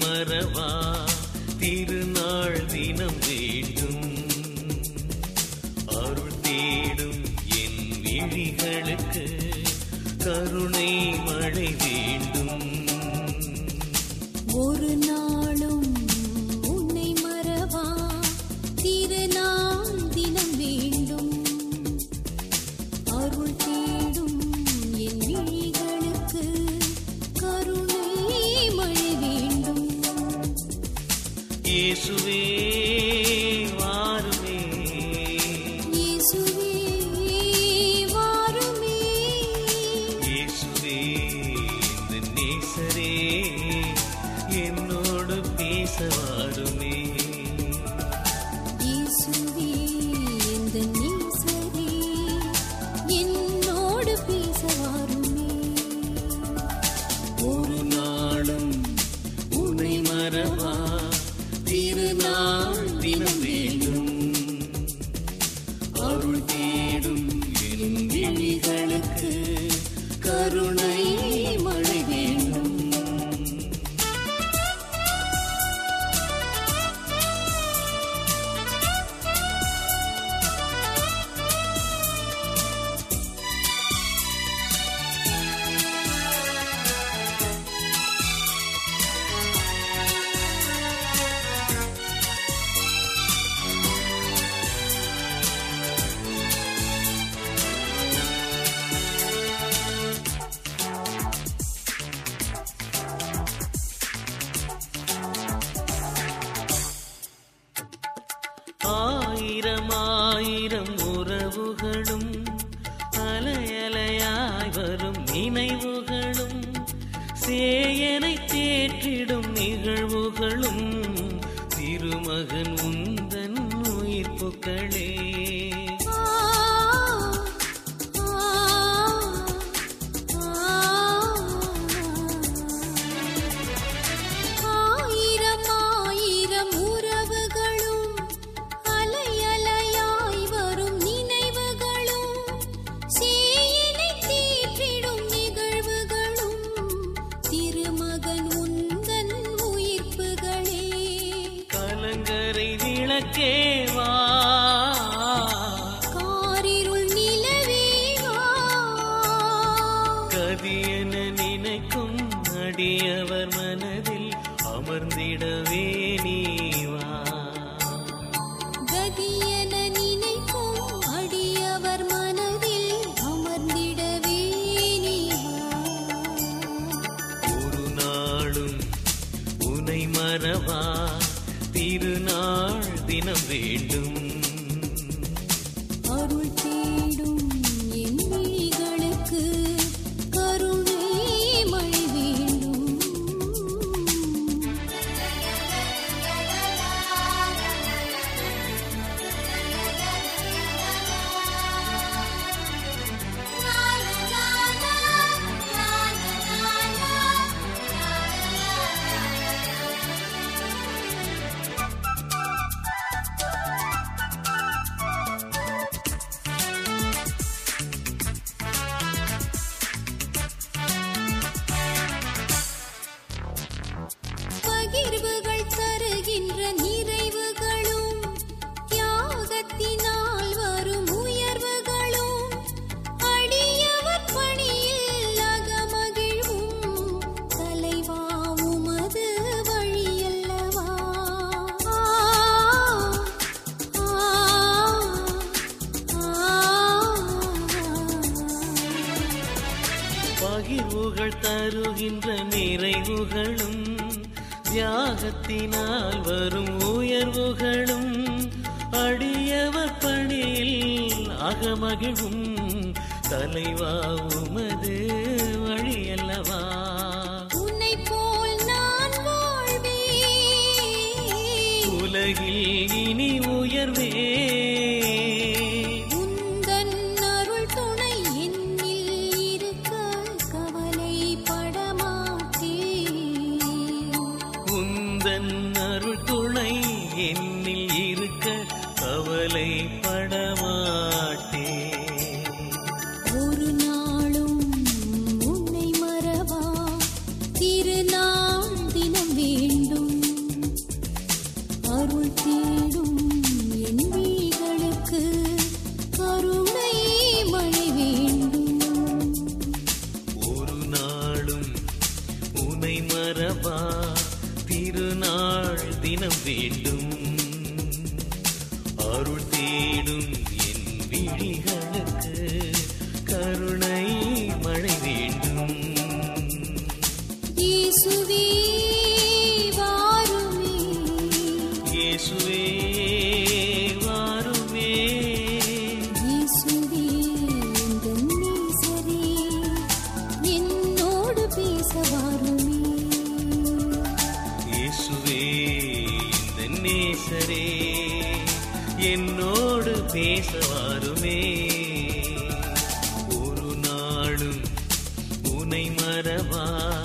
மறவா திருநாள் தினம் வேண்டும் அருள் தேடும் என் விழிகளுக்கு கருணை மழை வேண்டும் ஒரு நாளும் உன்னை மறவா திருநாள் தினம் வேண்டும் அருள் தேடும் என் விழிகளுக்கு கருணை மழை வேண்டும் இயேசுவே வாருமே இயேசுவே வாருமே இயேசுவே இந்த நேசரே என்னோடு பேச வாருமே இயேசுவே இந்த நேசரே என்னோடு பேச வாருமே ஒரு நாளும் உன்னை மறவா திருநாள் தினம் வேண்டும் அருள் தேடும் என் விழிகளுக்கு கருணை மழை வேண்டும் ஆயிரம் ஆயிரம் உறவுகளும் அலையலையாய் வரும் நினைவுகளும் சேயனை தேற்றிடும் நிகழ்வுகளும் திருமகன் உந்தன் உயிர்ப்புக்களே ஆயிரம் ஆயிரம் உறவுகளும் அலை அலையாய் வரும் நினைவுகளும் சேயினை தீற்றிடும் நிகழ்வுகளும் திருமகன் உந்தன் உயிர்ப்புகளே கலங்கரை விளக்கேவா காரிருள் நிலவேவா கதியென நினைக்கும் அடியவர் மனதில் அமர்ந்திடவே நீவா கதியென நினைக்கும் அடியவர் மனதில் அமர்ந்திடவே நீ வா. ஒரு நாளும் உனை மறவா திருநாள் தினம் வேண்டும் அருள் தேடும் என் விழிகளுக்கு கருணை மழை வேண்டும் பகிர்வுகள் தருகின்ற நிறைவுகளும் தியாகத்தினால் வரும் உயர்வுகளும் அடியவர் பணியில் அகமகிழ்வும் தலைவா உமது வழியல்லவா ஆ, ஆ, ஆ. பகிர்வுகள் தருகின்ற நிறைவுகளும் தியாகத்தினால் வரும் உயர்வுகளும் அடியவர் பணியில் அகமகிழும் தலைவா உமது வழியல்லவா உன்னை போல் நான் வாழ்வேன் உலகில் இனி உயர்வே உந்தன் அருள் துணை என்னில் இருக்க கவலைப்பட மாட்டேன் உந்தன் அருள் துணை என்னில் இருக்க கவலைப்பட மாட்டேன் ஒரு நாளும் உன்னை மறவா திருநாள் தினம் வேண்டும் அருள் தேடும் என் விழிகளுக்கு கருணை மழை வேண்டும் இயேசுவே வாருமே இயேசுவே வாருமே இயேசுவே எந்தன் நேசரே என்னோடு பேச வாருமே இயேசுவே இந்த நேசரே என்னோடு பேச வாருமே ஒரு நாளும் உனை மறவா